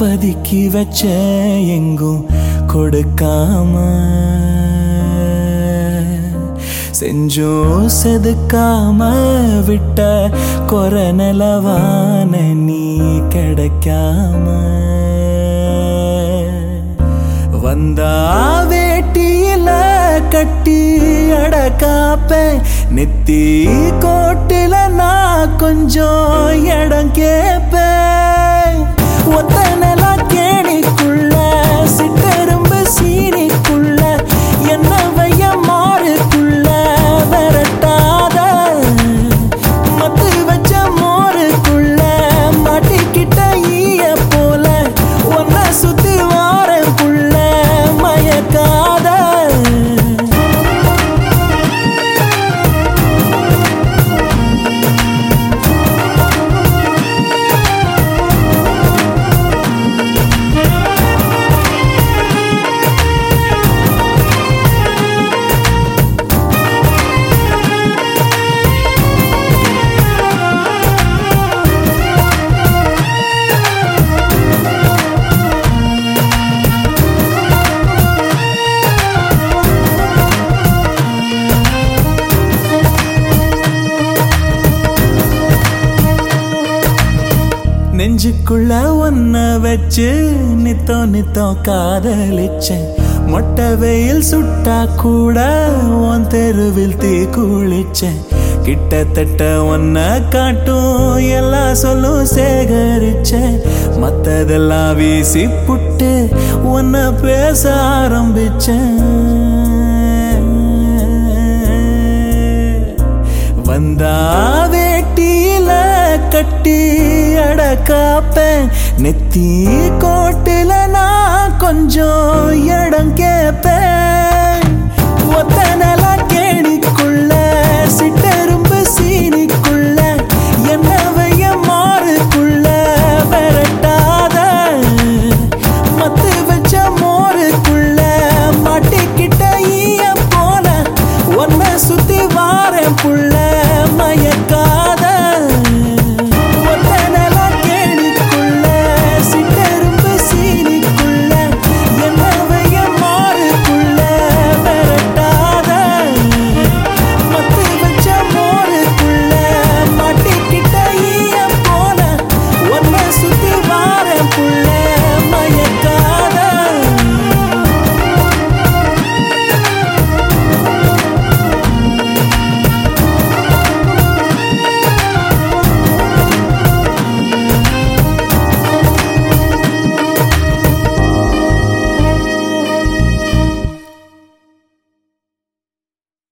பதுக்கி வச்ச எங்கும் கொடுக்காம செஞ்சும் செதுக்காம விட்ட கொரநலவான நீ கிடைக்காம வந்தா வேட்டியில கட்டி அடக்காப்ப நெத்தி கோட்டில நான் கொஞ்சம் இடம் கேப்பேன் ஒத்த நில கேணிக்குள்ள சிட்டெரும்பு சீனிக்குள்ள என்ன வைய மாறுக்குள்ள விரட்டாத மத்து வச்ச மோருக்குள்ள மாட்டிக்கிட்ட ஈய போல ஒன்ன சுத்தி வாரக்குள்ள மயக்காத நெஞ்சுக்குள்ள ஒன்ன வச்சு நித்தோ நித்தோ காதலிச்சேன் மொட்டை வெயில் சுட்டா கூட உன் தெருவில் தீ குளிச்சேன் கிட்டத்தட்ட ஒன்ன காட்டும் எல்லா சொல்லும் சேகரிச்சேன் மத்ததெல்லாம் வீசி புட்டு உன்ன பேச ஆரம்பிச்சேன் வந்தா வேட்டியில கட்டி அடக்காப்பேன் நெத்தி கோட்டில நான் கொஞ்சம் இடம் கேப்பேன் ஒத்த நில கே